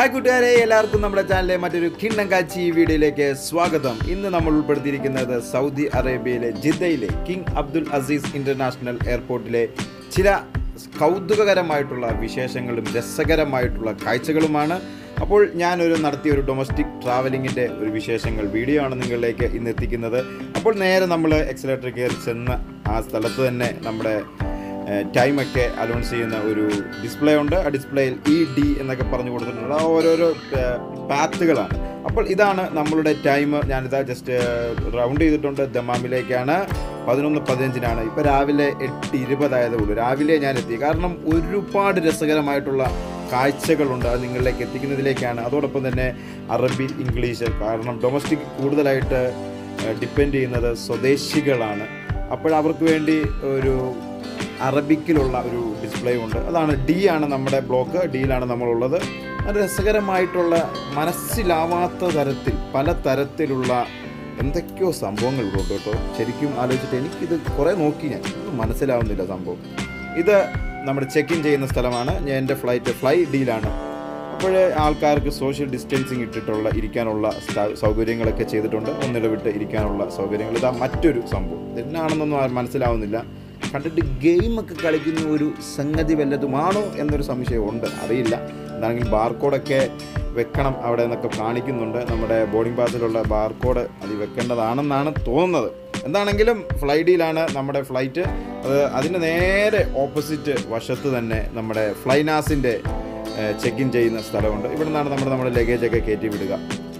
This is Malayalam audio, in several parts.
ഹായ് കൂട്ടുകാരെ എല്ലാവർക്കും നമ്മുടെ ചാനലിലെ മറ്റൊരു കിണ്ണം കാച്ചി വീഡിയോയിലേക്ക് സ്വാഗതം ഇന്ന് നമ്മൾ ഉൾപ്പെടുത്തിയിരിക്കുന്നത് സൗദി അറേബ്യയിലെ ജിദ്ദയിലെ കിങ് അബ്ദുൽ അസീസ് ഇന്റർനാഷണൽ എയർപോർട്ടിലെ ചില കൗതുകകരമായിട്ടുള്ള വിശേഷങ്ങളും രസകരമായിട്ടുള്ള കാഴ്ചകളുമാണ് അപ്പോൾ ഞാനൊരു നടത്തിയ ഒരു ഡൊമസ്റ്റിക് ട്രാവലിങ്ങിൻ്റെ ഒരു വിശേഷങ്ങൾ വീഡിയോ ആണ് നിങ്ങളിലേക്ക് ഇന്ന് എത്തിക്കുന്നത് അപ്പോൾ നേരെ നമ്മൾ എക്സലേറ്റർ കയറി ചെന്ന് ആ സ്ഥലത്ത് തന്നെ നമ്മുടെ ടൈമൊക്കെ അലോൺസ് ചെയ്യുന്ന ഒരു ഡിസ്പ്ലേ ഉണ്ട് ആ ഡിസ്പ്ലേയിൽ ഇ ഡി എന്നൊക്കെ പറഞ്ഞു കൊടുത്തിട്ടുണ്ട് ആ ഓരോരോ പാത്തുകളാണ് അപ്പോൾ ഇതാണ് നമ്മളുടെ ടൈം ഞാനിതാ ജസ്റ്റ് റൗണ്ട് ചെയ്തിട്ടുണ്ട് ദമാമിലേക്കാണ് പതിനൊന്ന് പതിനഞ്ചിനാണ് ഇപ്പോൾ രാവിലെ എട്ട് ഇരുപതായതേ ഉള്ളൂ രാവിലെ ഞാൻ എത്തി കാരണം ഒരുപാട് രസകരമായിട്ടുള്ള കാഴ്ചകളുണ്ട് അത് നിങ്ങളിലേക്ക് എത്തിക്കുന്നതിലേക്കാണ് അതോടൊപ്പം തന്നെ അറബി ഇംഗ്ലീഷ് കാരണം ഡൊമസ്റ്റിക് കൂടുതലായിട്ട് ഡിപ്പെൻഡ് ചെയ്യുന്നത് സ്വദേശികളാണ് അപ്പോൾ അവർക്ക് വേണ്ടി ഒരു അറബിക്കിലുള്ള ഒരു ഡിസ്പ്ലേ ഉണ്ട് അതാണ് ഡി ആണ് നമ്മുടെ ബ്ലോക്ക് ഡിയിലാണ് നമ്മളുള്ളത് അത് രസകരമായിട്ടുള്ള മനസ്സിലാവാത്ത തരത്തിൽ പല തരത്തിലുള്ള എന്തൊക്കെയോ സംഭവങ്ങൾ ഉണ്ട് കേട്ടോ ശരിക്കും ആലോചിച്ചിട്ട് എനിക്കിത് കുറേ നോക്കി ഞാൻ ഇത് മനസ്സിലാവുന്നില്ല സംഭവം ഇത് നമ്മുടെ ചെക്ക് ഇൻ ചെയ്യുന്ന സ്ഥലമാണ് ഞാൻ എൻ്റെ ഫ്ലൈറ്റ് ഫ്ലൈ ഡീലാണ് അപ്പോൾ ആൾക്കാർക്ക് സോഷ്യൽ ഡിസ്റ്റൻസിങ് ഇട്ടിട്ടുള്ള ഇരിക്കാനുള്ള സ്ഥ- സൗകര്യങ്ങളൊക്കെ ചെയ്തിട്ടുണ്ട് ഒന്നിടവിട്ട് ഇരിക്കാനുള്ള സൗകര്യങ്ങൾ ഇതാ മറ്റൊരു സംഭവം ഇതെന്നാണെന്നൊന്നും ആ- മനസ്സിലാവുന്നില്ല കണ്ടിട്ട് ഗെയിമൊക്കെ കളിക്കുന്ന ഒരു സംഗതി വല്ലതുമാണോ എന്നൊരു സംശയമുണ്ട് അറിയില്ല എന്താണെങ്കിൽ ബാർകോഡൊക്കെ വെക്കണം അവിടെ നിന്നൊക്കെ കാണിക്കുന്നുണ്ട് നമ്മുടെ ബോർഡിംഗ് പാസിലുള്ള ബാർകോഡ് അത് വെക്കേണ്ടതാണെന്നാണ് തോന്നുന്നത് എന്താണെങ്കിലും ഫ്ലൈഡിയിലാണ് നമ്മുടെ ഫ്ലൈറ്റ് അത് അതിൻ്റെ നേരെ ഓപ്പോസിറ്റ് വശത്ത് തന്നെ നമ്മുടെ ഫ്ലൈനാസിൻ്റെ ചെക്ക് ഇൻ ചെയ്യുന്ന സ്ഥലമുണ്ട് ഇവിടെ നിന്നാണ് നമ്മുടെ നമ്മുടെ ലഗേജൊക്കെ കയറ്റി വിടുക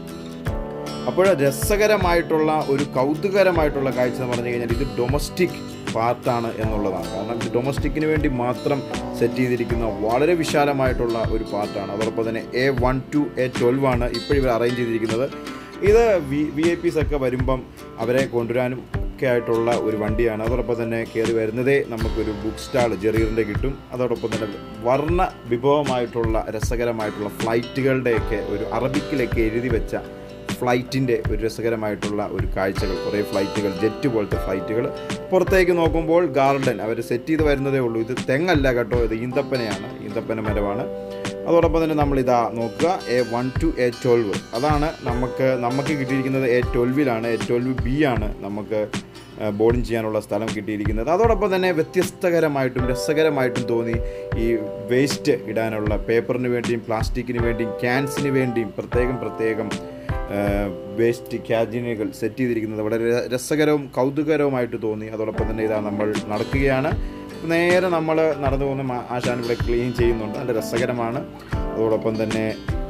അപ്പോൾ രസകരമായിട്ടുള്ള ഒരു കൗതുകരമായിട്ടുള്ള കാഴ്ച എന്ന് പറഞ്ഞു കഴിഞ്ഞാൽ ഇത് ഡൊമസ്റ്റിക് പാർട്ടാണ് എന്നുള്ളതാണ് കാരണം ഇത് ഡൊമസ്റ്റിക്കിന് വേണ്ടി മാത്രം സെറ്റ് ചെയ്തിരിക്കുന്ന വളരെ വിശാലമായിട്ടുള്ള ഒരു പാർട്ടാണ് അതോടൊപ്പം തന്നെ A one two A twelve ആണ് ഇപ്പോഴിവർ ഇവർ അറേഞ്ച് ചെയ്തിരിക്കുന്നത് ഇത് വി വി ഐ പീസ് ഒക്കെ വരുമ്പം അവരെ കൊണ്ടുവരാനും ഒക്കെ ആയിട്ടുള്ള ഒരു വണ്ടിയാണ് അതോടൊപ്പം തന്നെ കയറി വരുന്നതേ നമുക്കൊരു ബുക്ക് സ്റ്റാൾ ജെറീറിൻ്റെ കിട്ടും അതോടൊപ്പം തന്നെ വർണ്ണ വിഭവമായിട്ടുള്ള രസകരമായിട്ടുള്ള ഫ്ലൈറ്റുകളുടെയൊക്കെ ഒരു അറബിക്കിലൊക്കെ എഴുതി വെച്ച ഫ്ലൈറ്റിൻ്റെ ഒരു രസകരമായിട്ടുള്ള ഒരു കാഴ്ചകൾ കുറേ ഫ്ലൈറ്റുകൾ ജെറ്റ് പോലത്തെ ഫ്ലൈറ്റുകൾ പുറത്തേക്ക് നോക്കുമ്പോൾ ഗാർഡൻ അവർ സെറ്റ് ചെയ്ത് വരുന്നതേ ഉള്ളൂ ഇത് തെങ്ങല്ല കേട്ടോ ഇത് ഈന്തപ്പനയാണ് ഈന്തപ്പന മരമാണ് അതോടൊപ്പം തന്നെ നമ്മൾ ഇതാ നോക്കുക A one two A twelve അതാണ് നമുക്ക് നമുക്ക് കിട്ടിയിരിക്കുന്നത് എ ട്വൽവിലാണ് എ ട്വൽവ് ബി ആണ് നമുക്ക് ബോർഡിങ് ചെയ്യാനുള്ള സ്ഥലം കിട്ടിയിരിക്കുന്നത് അതോടൊപ്പം തന്നെ വ്യത്യസ്തകരമായിട്ടും രസകരമായിട്ടും തോന്നി ഈ വേസ്റ്റ് ഇടാനുള്ള പേപ്പറിന് വേണ്ടിയും പ്ലാസ്റ്റിക്കിന് വേണ്ടിയും ക്യാൻസിന് വേണ്ടിയും പ്രത്യേകം പ്രത്യേകം വേസ്റ്റ് ക്യാജിനുകൾ സെറ്റ് ചെയ്തിരിക്കുന്നത് വളരെ ര- രസകരവും കൗതുകരവുമായിട്ട് തോന്നി അതോടൊപ്പം തന്നെ ഇതാ നമ്മൾ നടക്കുകയാണ് നേരെ നമ്മൾ നടന്നു പോകുന്ന മാ- ആശാൻ ഇവിടെ ക്ലീൻ ചെയ്യുന്നുണ്ട് നല്ല രസകരമാണ് അതോടൊപ്പം തന്നെ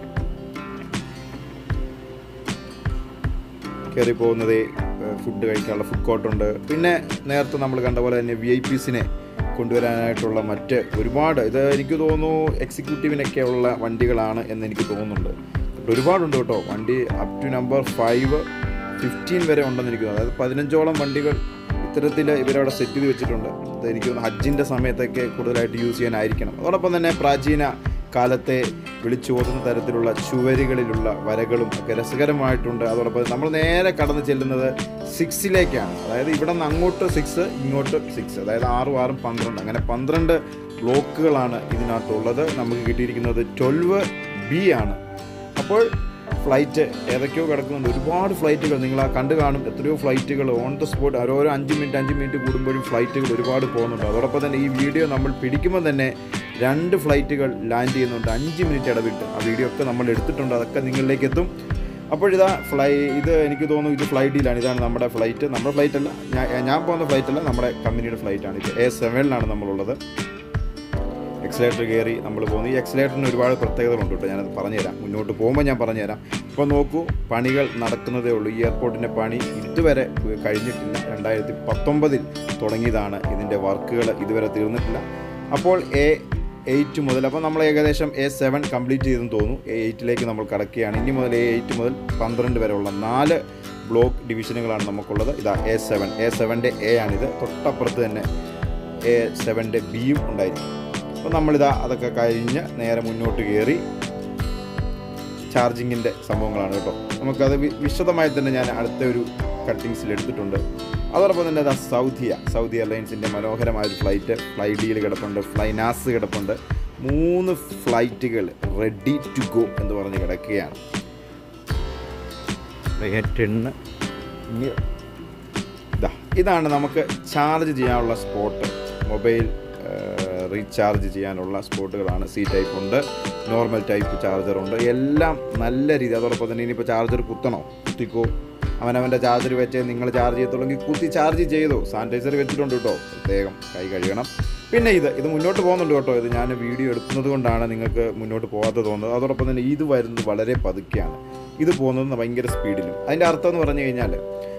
കയറി പോകുന്നത് ഫുഡ് കഴിക്കാനുള്ള ഫുഡ് കോർട്ടുണ്ട് പിന്നെ നേരത്തെ നമ്മൾ കണ്ട പോലെ തന്നെ വി ഐ പീസിനെ കൊണ്ടുവരാനായിട്ടുള്ള മറ്റ് ഒരുപാട് ഇത് എനിക്ക് തോന്നുന്നു എക്സിക്യൂട്ടീവിനൊക്കെയുള്ള വണ്ടികളാണ് എന്ന് എനിക്ക് തോന്നുന്നുണ്ട് ഒരുപാടുണ്ട് കേട്ടോ വണ്ടി up to number five fifteen വരെ ഉണ്ടെന്ന് എനിക്ക് തോന്നുന്നു അതായത് പതിനഞ്ചോളം വണ്ടികൾ ഇത്തരത്തിൽ ഇവരവിടെ സെറ്റ് ചെയ്ത് വെച്ചിട്ടുണ്ട് അത് എനിക്ക് തോന്നുന്നു ഹജ്ജിൻ്റെ സമയത്തൊക്കെ കൂടുതലായിട്ട് യൂസ് ചെയ്യാനായിരിക്കണം അതോടൊപ്പം തന്നെ പ്രാചീന കാലത്തെ വിളിച്ചോതുന്ന തരത്തിലുള്ള ചുവരുകളിലുള്ള വരകളും ഒക്കെ രസകരമായിട്ടുണ്ട് അതോടൊപ്പം നമ്മൾ നേരെ കടന്നു ചെല്ലുന്നത് സിക്സിലേക്കാണ് അതായത് ഇവിടെ നിന്ന് അങ്ങോട്ട് സിക്സ് ഇങ്ങോട്ട് സിക്സ് അതായത് ആറും ആറും പന്ത്രണ്ട് അങ്ങനെ പന്ത്രണ്ട് ബ്ലോക്കുകളാണ് ഇതിനകത്തുള്ളത് നമുക്ക് കിട്ടിയിരിക്കുന്നത് ട്വൽവ് ബി ആണ് അപ്പോൾ ഫ്ലൈറ്റ് ഏതൊക്കെയോ കിടക്കുന്നുണ്ട് ഒരുപാട് ഫ്ലൈറ്റുകൾ നിങ്ങൾ ആ കണ്ടു കാണും എത്രയോ ഫ്ലൈറ്റുകൾ ഓൺ ദ സ്പോട്ട് ഓരോരോ അഞ്ച് മിനിറ്റ് അഞ്ച് മിനിറ്റ് കൂടുമ്പോഴും ഫ്ലൈറ്റുകൾ ഒരുപാട് പോകുന്നുണ്ട് അതോടൊപ്പം തന്നെ ഈ വീഡിയോ നമ്മൾ പിടിക്കുമ്പോൾ തന്നെ രണ്ട് ഫ്ലൈറ്റുകൾ ലാൻഡ് ചെയ്യുന്നുണ്ട് അഞ്ച് മിനിറ്റ് ഇടവിട്ട് ആ വീഡിയോ ഒക്കെ നമ്മൾ എടുത്തിട്ടുണ്ട് അതൊക്കെ നിങ്ങളിലേക്ക് എത്തും അപ്പോഴിതാ ഫ്ലൈ ഇത് എനിക്ക് തോന്നുന്നു ഇത് ഫ്ലൈറ്റിലാണ് ഇതാണ് നമ്മുടെ ഫ്ലൈറ്റ് നമ്മുടെ ഫ്ലൈറ്റ് അല്ല ഞാൻ ഞാൻ പോകുന്ന ഫ്ലൈറ്റ് അല്ല നമ്മുടെ കമ്പനിയുടെ ഫ്ലൈറ്റാണ് ഇത് എ സെവനിലാണ് നമ്മളുള്ളത് എക്സലേറ്റർ കയറി നമ്മൾ പോകുന്നു ഈ എക്സലേറ്ററിന് ഒരുപാട് പ്രത്യേകതകളുണ്ട് കേട്ടോ ഞാനത് പറഞ്ഞുതരാം മുന്നോട്ട് പോകുമ്പോൾ ഞാൻ പറഞ്ഞുതരാം ഇപ്പോൾ നോക്കൂ പണികൾ നടക്കുന്നതേ ഉള്ളൂ ഈ എയർപോർട്ടിൻ്റെ പണി ഇതുവരെ കഴിഞ്ഞിട്ടില്ല രണ്ടായിരത്തി പത്തൊമ്പതിൽ തുടങ്ങിയതാണ് ഇതിൻ്റെ വർക്കുകൾ ഇതുവരെ തീർന്നിട്ടില്ല അപ്പോൾ എ എയ്റ്റ് മുതൽ അപ്പോൾ നമ്മൾ ഏകദേശം എ സെവൻ കംപ്ലീറ്റ് ചെയ്തെന്ന് തോന്നുന്നു എ എയ്റ്റിലേക്ക് നമ്മൾ കടക്കുകയാണ് ഇനി മുതൽ എ എയ്റ്റ് മുതൽ പന്ത്രണ്ട് വരെയുള്ള നാല് ബ്ലോക്ക് ഡിവിഷനുകളാണ് നമുക്കുള്ളത് ഇതാ എ സെവൻ എ സെവൻ്റെ എ ആണിത് തൊട്ടപ്പുറത്ത് തന്നെ എ സെവൻ്റെ ബിയും ഉണ്ടായിരിക്കും അപ്പോൾ നമ്മളിതാ അതൊക്കെ കഴിഞ്ഞ് നേരെ മുന്നോട്ട് കയറി ചാർജിങ്ങിൻ്റെ സംഭവങ്ങളാണ് കേട്ടോ നമുക്കത് വി- വിശദമായി തന്നെ ഞാൻ അടുത്ത ഒരു കട്ടിങ്സിൽ എടുത്തിട്ടുണ്ട് അതോടൊപ്പം തന്നെ ഇതാ സൗദിയ സൗദി എയർലൈൻസിൻ്റെ മനോഹരമായ ഒരു ഫ്ലൈറ്റ് ഫ്ലൈ ഡീൽ കിടപ്പുണ്ട് ഫ്ലൈനാസ് കിടപ്പുണ്ട് മൂന്ന് ഫ്ലൈറ്റുകൾ റെഡി ടു ഗോ എന്ന് പറഞ്ഞ് കിടക്കുകയാണ് ടെണ്ണ് ഇതാ ഇതാണ് നമുക്ക് ചാർജ് ചെയ്യാനുള്ള സ്പോട്ട് മൊബൈൽ റീചാർജ് ചെയ്യാനുള്ള സ്പോട്ടുകളാണ് സി ടൈപ്പ് ഉണ്ട് നോർമൽ ടൈപ്പ് ചാർജർ ഉണ്ട് എല്ലാം നല്ല രീതി അതോടൊപ്പം തന്നെ ഇനിയിപ്പോൾ ചാർജർ കുത്തണോ കുത്തിക്കോ അവനവൻ്റെ ചാർജർ വെച്ച് നിങ്ങൾ ചാർജ് ചെയ്യത്തുള്ളെങ്കിൽ കുത്തി ചാർജ് ചെയ്തോ സാനിറ്റൈസർ വെച്ചിട്ടുണ്ട് കേട്ടോ പ്രത്യേകം കൈ കഴുകണം പിന്നെ ഇത് ഇത് മുന്നോട്ട് പോകുന്നുണ്ട് കേട്ടോ ഇത് ഞാൻ വീഡിയോ എടുക്കുന്നത് കൊണ്ടാണ് നിങ്ങൾക്ക് മുന്നോട്ട് പോകാത്ത തോന്നുന്നത് അതോടൊപ്പം തന്നെ ഇത് വരുന്നത് വളരെ പതുക്കെയാണ് ഇത് പോകുന്നത് ഭയങ്കര സ്പീഡിലും അതിൻ്റെ അർത്ഥം എന്ന് പറഞ്ഞു കഴിഞ്ഞാൽ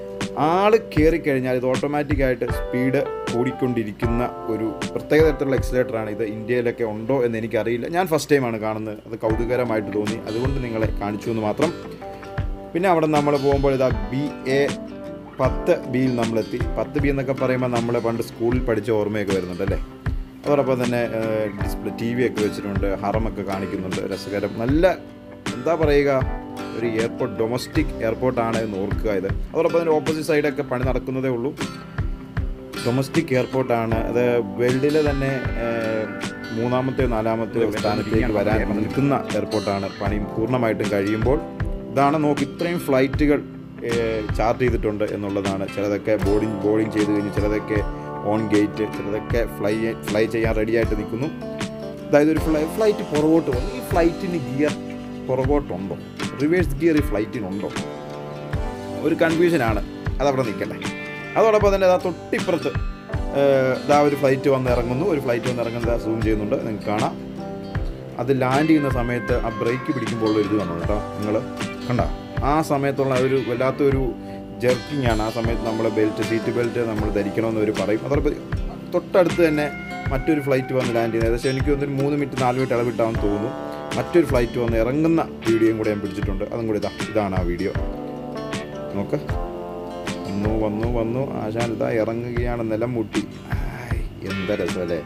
ആൾ കയറിക്കഴിഞ്ഞാൽ ഇത് ഓട്ടോമാറ്റിക്കായിട്ട് സ്പീഡ് കൂടിക്കൊണ്ടിരിക്കുന്ന ഒരു പ്രത്യേക തരത്തിലുള്ള എക്സിലേറ്ററാണ് ഇത് ഇന്ത്യയിലൊക്കെ ഉണ്ടോ എന്ന് എനിക്കറിയില്ല ഞാൻ ഫസ്റ്റ് ടൈമാണ് കാണുന്നത് അത് കൗതുകരമായിട്ട് തോന്നി അതുകൊണ്ട് നിങ്ങളെ കാണിച്ചു എന്ന് മാത്രം പിന്നെ അവിടെ നമ്മൾ പോകുമ്പോൾ ഇതാ ബി എ പത്ത് ബിയിൽ നമ്മളെത്തി പത്ത് ബി എന്നൊക്കെ പറയുമ്പോൾ നമ്മൾ പണ്ട് സ്കൂളിൽ പഠിച്ച ഓർമ്മയൊക്കെ വരുന്നുണ്ട് അല്ലേ അതോടൊപ്പം തന്നെ ഡിസ്പ്ലേ ടി വി ഒക്കെ വെച്ചിട്ടുണ്ട് ഹറമൊക്കെ കാണിക്കുന്നുണ്ട് രസകരം നല്ല എന്താ പറയുക ഒരു എയർപോർട്ട് ഡൊമസ്റ്റിക് എയർപോർട്ടാണ് എന്ന് ഓർക്കുക ഇത് അതോടൊപ്പം തന്നെ ഓപ്പോസിറ്റ് സൈഡൊക്കെ പണി നടക്കുന്നതേ ഉള്ളൂ ഡൊമസ്റ്റിക് എയർപോർട്ടാണ് അത് വേൾഡിലെ തന്നെ ഏഹ്, മൂന്നാമത്തെ നാലാമത്തെ സ്ഥാനത്തേക്ക് വരാൻ നിൽക്കുന്ന എയർപോർട്ടാണ് പണി പൂർണ്ണമായിട്ടും കഴിയുമ്പോൾ ഇതാണ് നോക്ക് ഇത്രയും ഫ്ലൈറ്റുകൾ ചാർട്ട് ചെയ്തിട്ടുണ്ട് എന്നുള്ളതാണ് ചിലതൊക്കെ ബോർഡിങ് ബോർഡിങ് ചെയ്ത് കഴിഞ്ഞ് ചിലതൊക്കെ ഓൺ ഗേറ്റ് ചിലതൊക്കെ ഫ്ലൈ ഫ്ലൈ ചെയ്യാൻ റെഡിയായിട്ട് നിൽക്കുന്നു അതായത് ഒരു ഫ്ലൈ ഫ്ലൈറ്റ് പുറകോട്ട് പോകുന്നു ഈ ഫ്ലൈറ്റിന് ഗിയർ പുറകോട്ടുണ്ടോ റിവേഴ്സ് ഗിയർ ഈ ഫ്ലൈറ്റിനുണ്ടോ ഒരു കൺഫ്യൂഷനാണ് അതവിടെ നിൽക്കട്ടെ അതോടൊപ്പം തന്നെ അതാ തൊട്ടിപ്പുറത്ത് ഏഹ്, ദാ ഒരു ഫ്ലൈറ്റ് വന്ന് ഇറങ്ങുന്നു ഒരു ഫ്ലൈറ്റ് വന്ന് ഇറങ്ങുന്നത് സൂം ചെയ്യുന്നുണ്ട് നിങ്ങൾക്ക് കാണാം അത് ലാൻഡ് ചെയ്യുന്ന സമയത്ത് ആ ബ്രേക്ക് പിടിക്കുമ്പോൾ ഒരു ഇത് വന്നു കേട്ടോ നിങ്ങൾ കണ്ട ആ സമയത്തുള്ള ഒരു വല്ലാത്തൊരു ജെർക്കിംഗ് ആണ് ആ സമയത്ത് നമ്മൾ ബെൽറ്റ് സീറ്റ് ബെൽറ്റ് നമ്മൾ ധരിക്കണമെന്ന് അവർ പറയും അതോടൊപ്പം തൊട്ടടുത്ത് തന്നെ മറ്റൊരു ഫ്ലൈറ്റ് വന്ന് ലാൻഡ് ചെയ്യുന്നത് ഏകദേശം എനിക്ക് തോന്നുന്നു ഒരു മൂന്ന് മിനിറ്റ് നാല് മിനിറ്റ് ഇളവിട്ടാണെന്ന് തോന്നുന്നു മറ്റൊരു ഫ്ലൈറ്റ് വന്ന് ഇറങ്ങുന്ന വീഡിയോയും കൂടെ ഞാൻ പിടിച്ചിട്ടുണ്ട് അതും കൂടി ഇതാ ഇതാണ് ആ വീഡിയോ നോക്ക് വന്നു വന്നു വന്നു ആശാൻ ഇതാ ഇറങ്ങുകയാണ് നിലം മുട്ടി ആയ്, എന്താ രസമല്ലേ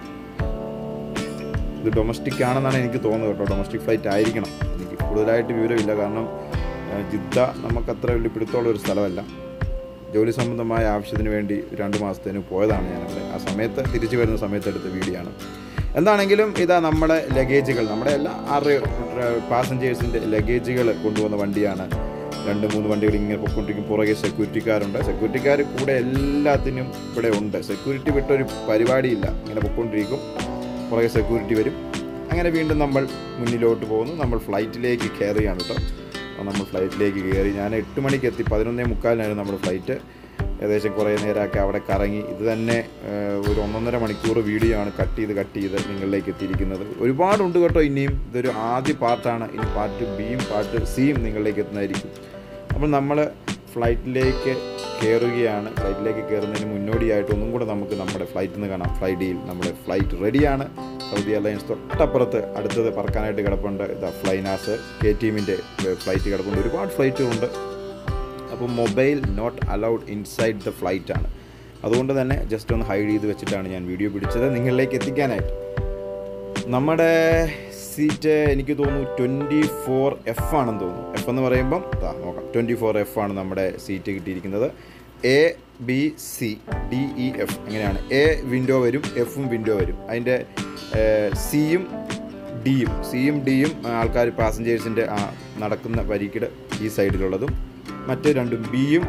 ഇത് ഡൊമസ്റ്റിക് ആണെന്നാണ് എനിക്ക് തോന്നുന്നത് കേട്ടോ ഡൊമസ്റ്റിക് ഫ്ലൈറ്റ് ആയിരിക്കണം എനിക്ക് കൂടുതലായിട്ട് വിവരമില്ല കാരണം ആ, ജിദ്ദ നമുക്കത്ര വലിയ പിടുത്തമുള്ള ഒരു സ്ഥലമല്ല ജോലി സംബന്ധമായ ആവശ്യത്തിന് വേണ്ടി രണ്ട് മാസത്തിന് പോയതാണ് ഞാനവിടെ ആ സമയത്ത് തിരിച്ചു വരുന്ന സമയത്ത് എടുത്ത വീഡിയോ ആണ് എന്താണെങ്കിലും ഇതാ നമ്മുടെ ലഗേജുകൾ നമ്മുടെ എല്ലാ ആറ് പാസഞ്ചേഴ്സിൻ്റെ ലഗേജുകൾ കൊണ്ടുവന്ന വണ്ടിയാണ് രണ്ട് മൂന്ന് വണ്ടികൾ ഇങ്ങനെ പൊയ്ക്കൊണ്ടിരിക്കും പുറകെ സെക്യൂരിറ്റിക്കാരുണ്ട് സെക്യൂരിറ്റിക്കാർ കൂടെ എല്ലാത്തിനും ഇവിടെ ഉണ്ട് സെക്യൂരിറ്റി വിട്ടൊരു പരിപാടിയില്ല ഇങ്ങനെ പൊയ്ക്കൊണ്ടിരിക്കും പുറകെ സെക്യൂരിറ്റി വരും അങ്ങനെ വീണ്ടും നമ്മൾ മുന്നിലോട്ട് പോകുന്നു നമ്മൾ ഫ്ലൈറ്റിലേക്ക് കയറുകയാണ് കേട്ടോ അപ്പോൾ നമ്മൾ ഫ്ലൈറ്റിലേക്ക് കയറി ഞാൻ എട്ട് മണിക്ക് എത്തി പതിനൊന്നേ മുക്കാലിനായിരുന്നു നമ്മുടെ ഫ്ലൈറ്റ് ഏകദേശം കുറേ നേരമൊക്കെ അവിടെ കറങ്ങി ഇത് തന്നെ ഏഹ്, ഒരു ഒന്നൊന്നര മണിക്കൂർ വീഡിയോ ആണ് കട്ട് ചെയ്ത് കട്ട് ചെയ്ത് നിങ്ങളിലേക്ക് എത്തിയിരിക്കുന്നത് ഒരുപാടുണ്ട് കേട്ടോ ഇനിയും ഇതൊരു ആദ്യ പാർട്ടാണ് ഇനി പാർട്ട് ബിയും പാർട്ട് സിയും നിങ്ങളിലേക്ക് എത്തുന്നതായിരിക്കും അപ്പോൾ നമ്മൾ ഫ്ലൈറ്റിലേക്ക് കയറുകയാണ് ഫ്ലൈറ്റിലേക്ക് കയറുന്നതിന് മുന്നോടിയായിട്ട് ഒന്നും കൂടെ നമുക്ക് നമ്മുടെ ഫ്ലൈറ്റിൽ നിന്ന് കാണാം ഫ്ലൈ ഡിയിൽ നമ്മുടെ ഫ്ലൈറ്റ് റെഡിയാണ് സൗദി എയർലൈൻസ് തൊട്ടപ്പുറത്ത് അടുത്തത് പറക്കാനായിട്ട് കിടപ്പുണ്ട് ഇതാ ഫ്ലൈനാസ് കെ ടീമിൻ്റെ ഫ്ലൈറ്റ് കിടപ്പുണ്ട് ഒരുപാട് ഫ്ലൈറ്റുകളുണ്ട് അപ്പോൾ mobile not allowed inside the flight ആണ് അതുകൊണ്ട് തന്നെ ജസ്റ്റ് ഒന്ന് ഹൈഡ് ചെയ്ത് വെച്ചിട്ടാണ് ഞാൻ വീഡിയോ പിടിച്ചത് നിങ്ങളിലേക്ക് എത്തിക്കാനായിട്ട് നമ്മുടെ സീറ്റ് എനിക്ക് തോന്നുന്നു ട്വൻറ്റി ഫോർ എഫ് ആണെന്ന് തോന്നുന്നു എഫ് എന്ന് പറയുമ്പം ദാ നോക്കാം ട്വൻറ്റി ഫോർ എഫ് ആണ് നമ്മുടെ സീറ്റ് കിട്ടിയിരിക്കുന്നത് A B C D E F അങ്ങനെയാണ് എ വിൻഡോ വരും എഫും വിൻഡോ വരും അതിൻ്റെ സിയും ഡിയും സിയും ഡിയും ആൾക്കാർ പാസഞ്ചേഴ്സിൻ്റെ നടക്കുന്ന വരിക്കിട് ഈ സൈഡിലുള്ളതും മറ്റ് രണ്ടും ബിയും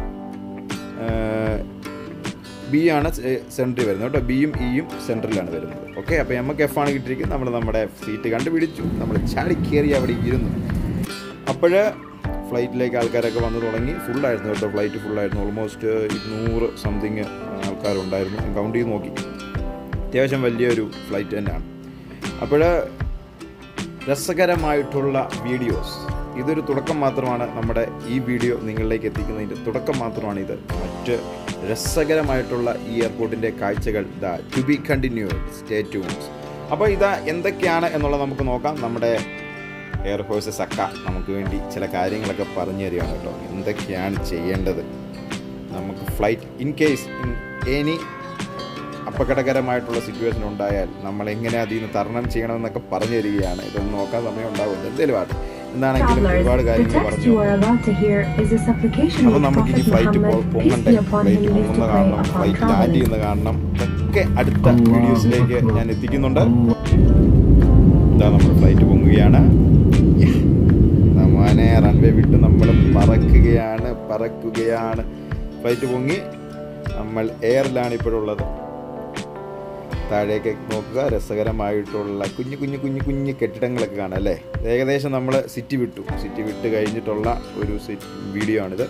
ബി ആണ് സെൻറ്ററിൽ വരുന്നത് കേട്ടോ ബിയും ഇയും സെൻറ്ററിലാണ് വരുന്നത് ഓക്കെ അപ്പോൾ നമുക്ക് എഫ് ആണ് കിട്ടിയിരിക്കുന്നത് നമ്മൾ നമ്മുടെ സീറ്റ് കണ്ടുപിടിച്ചു നമ്മൾ ചാടി കയറി അവിടെ ഇരുന്നു അപ്പോൾ ഫ്ലൈറ്റിലേക്ക് ആൾക്കാരൊക്കെ വന്നു തുടങ്ങി ഫുള്ളായിരുന്നു കേട്ടോ ഫ്ലൈറ്റ് ഫുള്ളായിരുന്നു ഓൾമോസ്റ്റ് ഇരുന്നൂറ് സംതിങ് ആൾക്കാരുണ്ടായിരുന്നു ഞാൻ കൗണ്ട് ചെയ്ത് നോക്കി അത്യാവശ്യം വലിയൊരു ഫ്ലൈറ്റ് തന്നെയാണ് അപ്പോൾ രസകരമായിട്ടുള്ള വീഡിയോസ് ഇതൊരു തുടക്കം മാത്രമാണ് നമ്മുടെ ഈ വീഡിയോ നിങ്ങളിലേക്ക് എത്തിക്കുന്നതിൻ്റെ തുടക്കം മാത്രമാണ് ഇത് മറ്റ് രസകരമായിട്ടുള്ള ഈ എയർപോർട്ടിൻ്റെ കാഴ്ചകൾ the to be continued stay tunes അപ്പോൾ ഇതാ എന്തൊക്കെയാണ് എന്നുള്ളത് നമുക്ക് നോക്കാം നമ്മുടെ എയർഫോഴ്സസ് അക്ക നമുക്ക് വേണ്ടി ചില കാര്യങ്ങളൊക്കെ പറഞ്ഞു തരികയാണ് കേട്ടോ എന്തൊക്കെയാണ് ചെയ്യേണ്ടത് നമുക്ക് flight in case in any അപകടകരമായിട്ടുള്ള സിറ്റുവേഷൻ ഉണ്ടായാൽ നമ്മൾ എങ്ങനെ അതിൽ നിന്ന് തരണം ചെയ്യണമെന്നൊക്കെ പറഞ്ഞു തരികയാണ് ഇതൊന്നും നോക്കാൻ സമയം ഉണ്ടാവില്ല എന്തെങ്കിലും ആട്ടെ എന്താണെങ്കിലും ഒരുപാട് Travelers, the കാര്യങ്ങൾ text പറഞ്ഞു you are about to hear is a supplication അപ്പോൾ which നമുക്ക് ഇനി Prophet ഫ്ലൈറ്റ് Muhammad, peace പൊങ്ങണ്ടേ be upon him, flight used to പൊങ്ങുന്ന pray കാണണം upon ഫ്ലൈറ്റ് ലാൻഡ് traveling. ചെയ്യുന്ന കാണണം ഇതൊക്കെ അടുത്ത വീഡിയോസിലേക്ക് ഞാൻ എത്തിക്കുന്നുണ്ട് ഇതാ നമ്മൾ ഫ്ലൈറ്റ് പൊങ്ങുകയാണ് മോനെ റൺവേ വിട്ട് നമ്മൾ പറക്കുകയാണ് പറക്കുകയാണ് ഫ്ലൈറ്റ് പൊങ്ങി നമ്മൾ എയറിലാണ് ഇപ്പോഴുള്ളത് താഴേക്ക് നോക്കുക രസകരമായിട്ടുള്ള കുഞ്ഞു കുഞ്ഞു കുഞ്ഞു കുഞ്ഞു കെട്ടിടങ്ങളൊക്കെ കാണാം അല്ലേ ഏകദേശം നമ്മൾ സിറ്റി വിട്ടു സിറ്റി വിട്ട് കഴിഞ്ഞിട്ടുള്ള ഒരു സിറ്റ് വീഡിയോ ആണിത്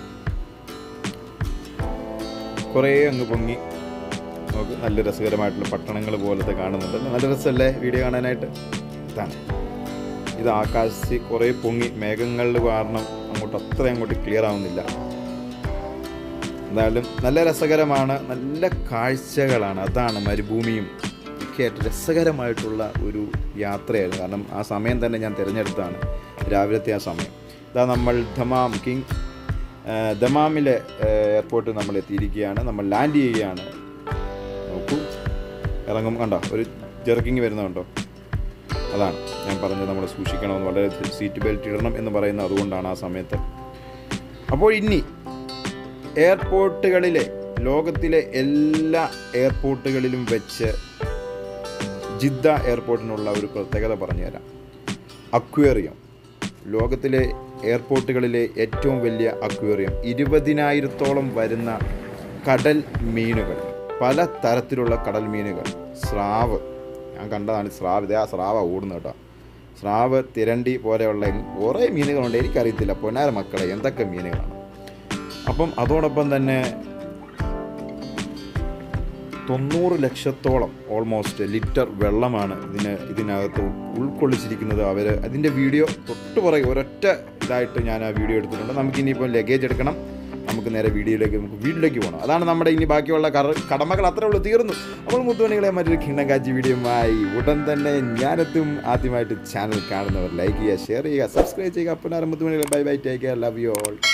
കുറേ അങ്ങ് പൊങ്ങി നമുക്ക് നല്ല രസകരമായിട്ടുള്ള പട്ടണങ്ങൾ പോലത്തെ കാണുന്നുണ്ട് നല്ല രസമല്ലേ വീഡിയോ കാണാനായിട്ട് ഇതാണ് ഇത് ആകാശത്ത് കുറേ പൊങ്ങി മേഘങ്ങളിൽ കാരണം അങ്ങോട്ട് അത്ര അങ്ങോട്ട് ക്ലിയർ ആവുന്നില്ല എന്തായാലും നല്ല രസകരമാണ് നല്ല കാഴ്ചകളാണ് അതാണ് മരുഭൂമിയും ഒക്കെ ആയിട്ട് രസകരമായിട്ടുള്ള ഒരു യാത്രയായിരുന്നു കാരണം ആ സമയം തന്നെ ഞാൻ തിരഞ്ഞെടുത്താണ് രാവിലത്തെ ആ സമയം ഇതാ നമ്മൾ ദമാം കിങ് ആ, ദമാമിലെ എയർപോർട്ടിൽ നമ്മൾ എത്തിയിരിക്കുകയാണ് നമ്മൾ ലാൻഡ് ചെയ്യുകയാണ് നോക്കൂ ഇറങ്ങും കണ്ടോ ഒരു ജെർക്കിങ് വരുന്നുണ്ടോ അതാണ് ഞാൻ പറഞ്ഞത് നമ്മൾ സൂക്ഷിക്കണമെന്ന് വളരെ സീറ്റ് ബെൽറ്റ് ഇടണം എന്ന് പറയുന്നത് അതുകൊണ്ടാണ് ആ സമയത്ത് അപ്പോൾ ഇനി എയർപോർട്ടുകളിലെ ലോകത്തിലെ എല്ലാ എയർപോർട്ടുകളിലും വെച്ച് ജിദ്ദ എയർപോർട്ടിനുള്ള ഒരു പ്രത്യേകത പറഞ്ഞുതരാം അക്വേറിയം ലോകത്തിലെ എയർപോർട്ടുകളിലെ ഏറ്റവും വലിയ അക്വേറിയം ഇരുപതിനായിരത്തോളം വരുന്ന കടൽ മീനുകൾ പല തരത്തിലുള്ള കടൽ മീനുകൾ സ്രാവ് ഞാൻ കണ്ടതാണ് സ്രാവ് ഇതേ ആ സ്രാവ ഓടുന്നത് കേട്ടോ സ്രാവ് തിരണ്ടി പോലെയുള്ള കുറേ മീനുകളുണ്ട് എനിക്കറിയത്തില്ല പൊന്നാര മക്കളെ എന്തൊക്കെ മീനുകളാണ് അപ്പം അതോടൊപ്പം തന്നെ തൊണ്ണൂറ് ലക്ഷത്തോളം ഓൾമോസ്റ്റ് ലിറ്റർ വെള്ളമാണ് ഇതിന് ഇതിനകത്ത് ഉൾ- ഉൾക്കൊള്ളിച്ചിരിക്കുന്നത് അവർ അതിൻ്റെ വീഡിയോ തൊട്ട് പുറകെ ഒരൊറ്റ ഇതായിട്ട് ഞാൻ ആ വീഡിയോ എടുത്തിട്ടുണ്ട് നമുക്ക് ഇനിയിപ്പോൾ ലഗേജ് എടുക്കണം നമുക്ക് നേരെ വീഡിയോയിലേക്ക് നമുക്ക് വീട്ടിലേക്ക് പോകണം അതാണ് നമ്മുടെ ഇനി ബാക്കിയുള്ള കറ കടമകൾ അത്രേ ഉള്ളൂ തീർന്നു അപ്പോൾ മുത്തുമണികളെ മറ്റൊരു കിണ്ണക്കാച്ചി വീഡിയോയുമായി ഉടൻ തന്നെ ഞാനെത്തും ആദ്യമായിട്ട് ചാനൽ കാണുന്നവർ ലൈക്ക് ചെയ്യുക ഷെയർ ചെയ്യുക സബ്സ്ക്രൈബ് ചെയ്യുക അപ്പോൾ മുത്തുമണികളെ bye bye take care love you all